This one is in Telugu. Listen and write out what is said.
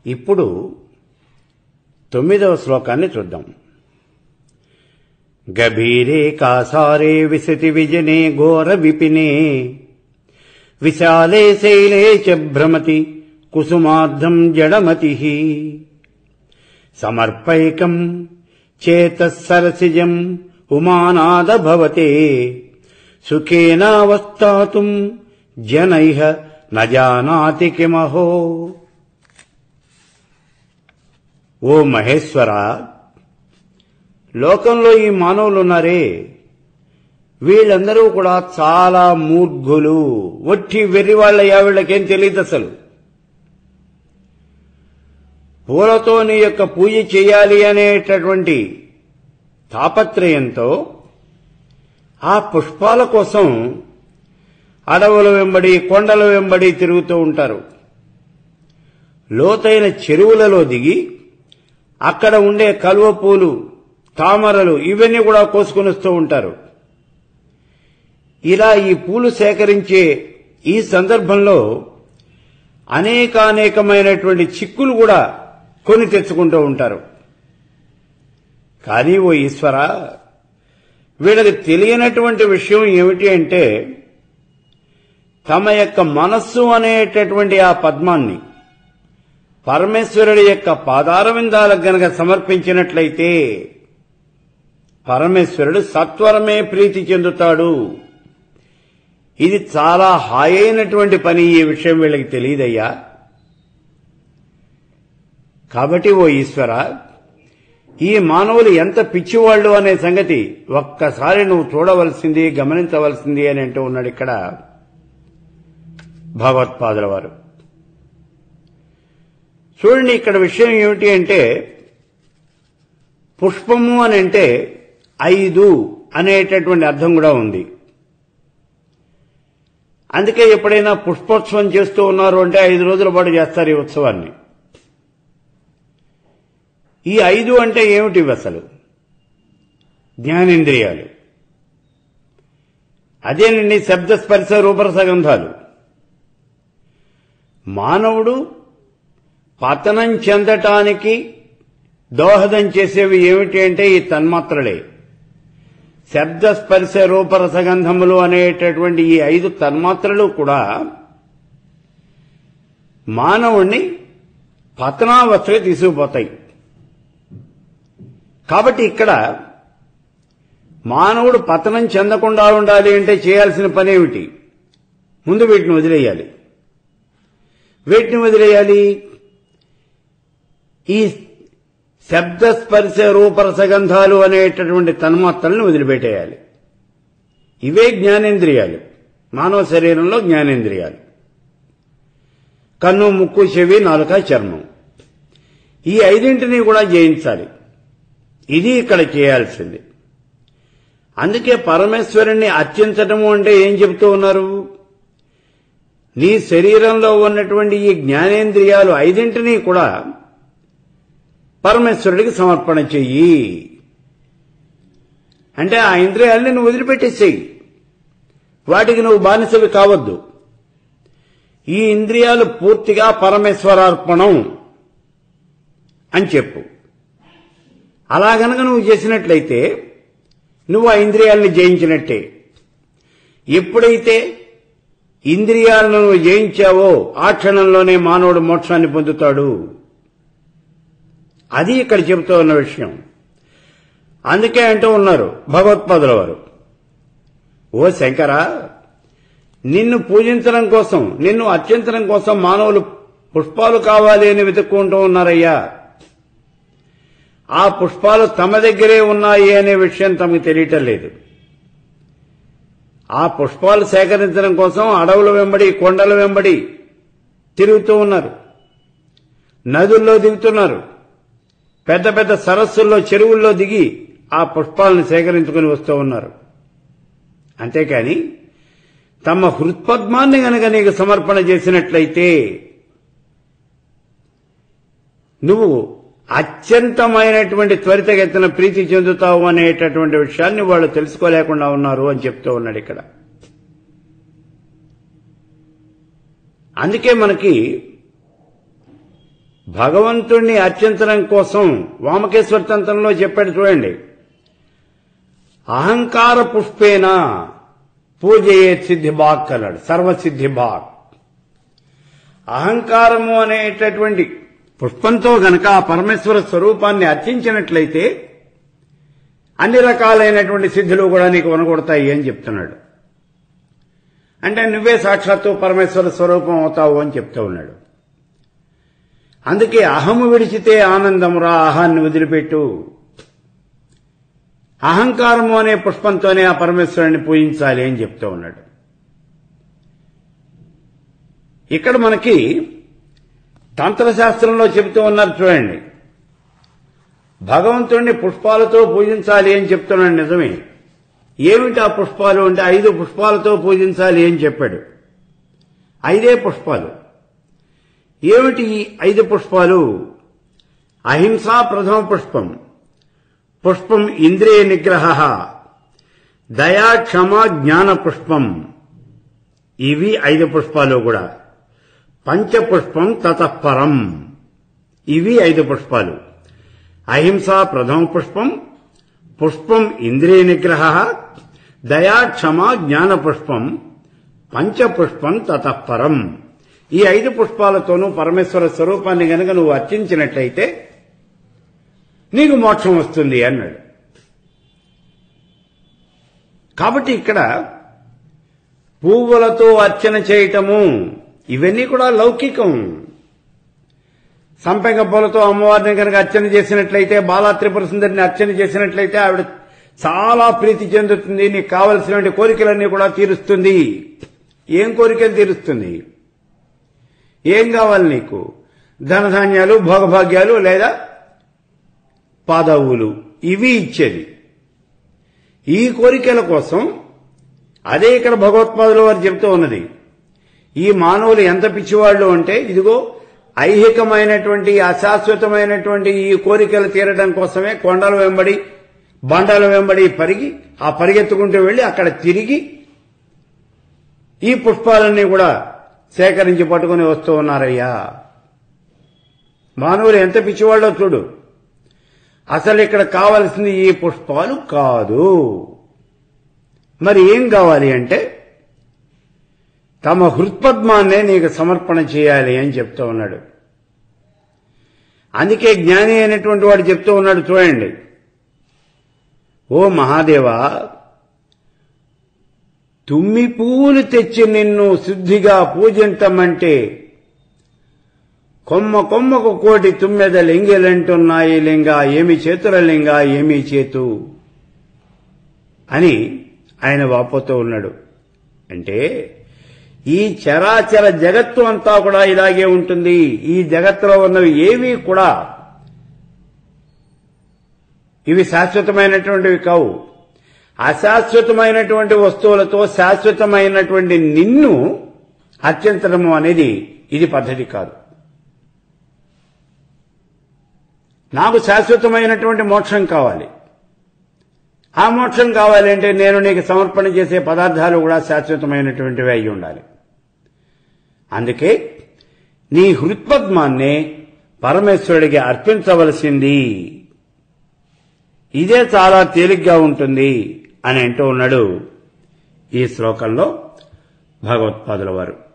ఇప్పుడు తొమ్మిదవ శ్లోకాన్ని చూద్దాం గభీరే కాసారే విశతి విజనే ఘోర విపినే విశాలే శైలే చ భ్రమతి కుసుమార్ధం జడమతి సమర్పైకం చేతసరసిజం ఉమానాద భవతే సుఖేనావస్థాతుం జనైహ న జానాతి కిమహో ఓ మహేశ్వర లోకంలో ఈ మానవులు ఉన్నారే వీళ్ళందరూ కూడా చాలా మూర్ఘులు ఒట్టి వెర్రివాళ్ళయ్యా వీళ్ళకేం తెలియదు అసలు పూలతో నీ యొక్క పూజ చేయాలి అనేటటువంటి తాపత్రయంతో ఆ పుష్పాల కోసం అడవుల వెంబడి కొండల వెంబడి తిరుగుతూ ఉంటారు లోతైన చెరువులలో దిగి అక్కడ ఉండే కలువ పూలు తామరలు ఇవన్నీ కూడా కోసుకొని వస్తూ ఉంటారు ఇలా ఈ పూలు సేకరించే ఈ సందర్భంలో అనేకానేకమైనటువంటి చిక్కులు కూడా కొని తెచ్చుకుంటూ ఉంటారు కానీ ఓ ఈశ్వర వీళ్ళకి తెలియనటువంటి విషయం ఏమిటి అంటే తమ యొక్క మనస్సు అనేటటువంటి ఆ పద్మాన్ని పరమేశ్వరుడి యొక్క పాదారవిందాలకు గనక సమర్పించినట్లయితే పరమేశ్వరుడు సత్వరమే ప్రీతి చెందుతాడు ఇది చాలా హాయైనటువంటి పని ఈ విషయం వీళ్ళకి తెలియదయ్యా కాబట్టి ఓ ఈశ్వర ఈ మానవులు ఎంత పిచ్చివాళ్ళు అనే సంగతి ఒక్కసారి నువ్వు చూడవలసింది గమనించవలసింది అని అంటూ ఉన్నాడు ఇక్కడ భగవత్పాదుల వారు చూడండి ఇక్కడ విషయం ఏమిటి అంటే పుష్పము అని అంటే ఐదు అనేటటువంటి అర్థం కూడా ఉంది అందుకే ఎప్పుడైనా పుష్పోత్సవం చేస్తూ ఉన్నారు అంటే ఐదు రోజుల పాటు చేస్తారు ఈ ఉత్సవాన్ని ఈ ఐదు అంటే ఏమిటి అసలు జ్ఞానేంద్రియాలు అదేనండి శబ్దస్పర్శ రూపరసగంధాలు మానవుడు పతనం చెందటానికి దోహదం చేసేవి ఏమిటి అంటే ఈ తన్మాత్రలే శబ్దస్పర్శ రూపరసగంధములు అనేటటువంటి ఈ ఐదు తన్మాత్రలు కూడా మానవుణ్ణి పతనావస్థకి తీసుకుపోతాయి కాబట్టి ఇక్కడ మానవుడు పతనం చెందకుండా ఉండాలి అంటే చేయాల్సిన పని ఏమిటి ముందు వీటిని వదిలేయాలి వీటిని వదిలేయాలి ఈ శబ్దస్పర్శ రూపరసగంధాలు అనేటటువంటి తన్మాత్రలను వదిలిపెట్టేయాలి ఇవే జ్ఞానేంద్రియాలు మానవ శరీరంలో జ్ఞానేంద్రియాలు కన్ను ముక్కు చెవి నాలుక చర్మం ఈ ఐదింటిని కూడా జయించాలి ఇది ఇక్కడ చేయాల్సింది అందుకే పరమేశ్వరుణ్ణి అర్చించటము అంటే ఏం చెబుతూ ఉన్నారు నీ శరీరంలో ఉన్నటువంటి ఈ జ్ఞానేంద్రియాలు ఐదింటిని కూడా పరమేశ్వరుడికి సమర్పణ చెయ్యి అంటే ఆ ఇంద్రియాలని నువ్వు వదిలిపెట్టేసేయి వాటికి నువ్వు బానిసవి కావద్దు ఈ ఇంద్రియాలు పూర్తిగా పరమేశ్వరార్పణం అని చెప్పు అలా గనక నువ్వు చేసినట్లయితే నువ్వు ఆ ఇంద్రియాలను జయించినట్టే ఎప్పుడైతే ఇంద్రియాలను నువ్వు జయించావో ఆ క్షణంలోనే మానవుడు మోక్షాన్ని పొందుతాడు అది ఇక్కడ చెబుతూ ఉన్న విషయం అందుకే అంటూ ఉన్నారు భగవత్పాదుల వారు ఓ శంకర నిన్ను పూజించడం కోసం నిన్ను అర్చించడం కోసం మానవులు పుష్పాలు కావాలి అని వెతుక్కుంటూ ఉన్నారయ్యా ఆ పుష్పాలు తమ దగ్గరే ఉన్నాయి అనే విషయం తమకు తెలియటం లేదు ఆ పుష్పాలు సేకరించడం కోసం అడవుల వెంబడి కొండల వెంబడి తిరుగుతూ ఉన్నారు నదుల్లో దిగుతున్నారు పెద్ద పెద్ద సరస్సుల్లో చెరువుల్లో దిగి ఆ పుష్పాలను సేకరించుకుని వస్తూ ఉన్నారు అంతేకాని తమ హృత్పద్మాన్ని గనక నీకు సమర్పణ చేసినట్లయితే నువ్వు అత్యంతమైనటువంటి త్వరితగతిన ప్రీతి చెందుతావు అనేటటువంటి విషయాన్ని వాళ్ళు తెలుసుకోలేకుండా ఉన్నారు అని చెప్తూ ఉన్నాడు ఇక్కడ అందుకే మనకి భగవంతుణ్ణి అర్చించడం కోసం వామకేశ్వర తంత్రంలో చెప్పాడు చూడండి అహంకార పుష్పేన పూజయే సిద్ధిబాగ్ అన్నాడు సర్వసిద్ధిబాగ్ అహంకారము అనేటటువంటి పుష్పంతో గనక ఆ పరమేశ్వర స్వరూపాన్ని అర్చించినట్లయితే అన్ని రకాలైనటువంటి సిద్ధులు కూడా నీకు వనగొడతాయి అని చెప్తున్నాడు అంటే నువ్వే సాక్షాత్తు పరమేశ్వర స్వరూపం అవుతావు అని చెప్తూ ఉన్నాడు అందుకే అహము విడిచితే ఆనందమురా అహాన్ని వదిలిపెట్టు అహంకారము అనే పుష్పంతోనే ఆ పరమేశ్వరుని పూజించాలి అని చెప్తూ ఉన్నాడు ఇక్కడ మనకి తంత్రశాస్త్రంలో చెబుతూ ఉన్నారు చూడండి భగవంతుణ్ణి పుష్పాలతో పూజించాలి అని చెప్తున్నాడు నిజమే ఏమిటి ఆ పుష్పాలు అంటే ఐదు పుష్పాలతో పూజించాలి అని చెప్పాడు ఐదే పుష్పాలు ఏమిటి ఈ ఐదు పుష్పాలు అహింస ప్రథమ పుష్పం పుష్పం ఇంద్రియ నిగ్రహ దయా క్షమ జ్ఞాన పుష్పం ఇవి ఐదు పుష్పాలు కూడా పంచపుష్పం తతఃపరం ఇవి ఐదు పుష్పాలు అహింస ప్రథమ పుష్పం పుష్పం ఇంద్రియ నిగ్రహ దయా క్షమ జ్ఞాన పుష్పం పంచపుష్పం తతఃపరం ఈ ఐదు పుష్పాలతోనూ పరమేశ్వర స్వరూపాన్ని గనక నువ్వు అర్చించినట్లయితే నీకు మోక్షం వస్తుంది అన్నాడు కాబట్టి ఇక్కడ పువ్వులతో అర్చన చేయటము ఇవన్నీ కూడా లౌకికం సంపెంగ పూలతో అమ్మవారిని కనుక అర్చన చేసినట్లయితే బాలా త్రిపుర సుందరిని అర్చన చేసినట్లయితే ఆవిడ చాలా ప్రీతి చెందుతుంది నీకు కావలసినటువంటి కోరికలన్నీ కూడా తీరుస్తుంది ఏం కోరికలు తీరుస్తుంది ఏం కావాలి నీకు ధనధాన్యాలు భోగభాగ్యాలు లేదా పాదవులు ఇవి ఇచ్చేది ఈ కోరికల కోసం అదే ఇక్కడ భగవత్పాదుల వారు చెబుతూ ఉన్నది ఈ మానవులు ఎంత పిచ్చివాళ్ళు అంటే ఇదిగో ఐహికమైనటువంటి అశాశ్వతమైనటువంటి ఈ కోరికలు తీరడం కోసమే కొండల వెంబడి బండల వెంబడి పరిగి ఆ పరిగెత్తుకుంటూ వెళ్లి అక్కడ తిరిగి ఈ పుష్పాలన్నీ కూడా సేకరించి పట్టుకుని వస్తూ ఉన్నారయ్యా మానవులు ఎంత పిచ్చివాళ్ళో చూడు అసలు ఇక్కడ కావలసింది ఈ పుష్పాలు కాదు మరి ఏం కావాలి అంటే తమ హృత్పద్మాన్నే నీకు సమర్పణ చేయాలి అని చెప్తూ ఉన్నాడు అందుకే జ్ఞాని అయినటువంటి వాడు చెప్తూ ఉన్నాడు చూడండి ఓ మహాదేవా తుమ్మి పువ్వులు తెచ్చి నిన్ను శుద్ధిగా పూజించమంటే కొమ్మ కొమ్మకు కోటి తుమ్మెద లింగెలంటున్నాయి లింగ ఏమి చేతుల లింగ ఏమి చేతు అని ఆయన వాపోతూ ఉన్నాడు అంటే ఈ చరాచర జగత్తు అంతా కూడా ఇలాగే ఉంటుంది ఈ జగత్తులో ఉన్నవి ఏవి కూడా ఇవి శాశ్వతమైనటువంటివి కావు అశాశ్వతమైనటువంటి వస్తువులతో శాశ్వతమైనటువంటి నిన్ను అర్చించడము అనేది ఇది పద్ధతి కాదు నాకు శాశ్వతమైనటువంటి మోక్షం కావాలి ఆ మోక్షం కావాలి అంటే నేను నీకు సమర్పణ చేసే పదార్థాలు కూడా శాశ్వతమైనటువంటివి అయి ఉండాలి అందుకే నీ హృత్పద్మాన్నే పరమేశ్వరుడికి అర్పించవలసింది ఇదే చాలా తేలిగ్గా ఉంటుంది అని అంటూ ఉన్నాడు ఈ శ్లోకంలో భగవత్పాదుల వారు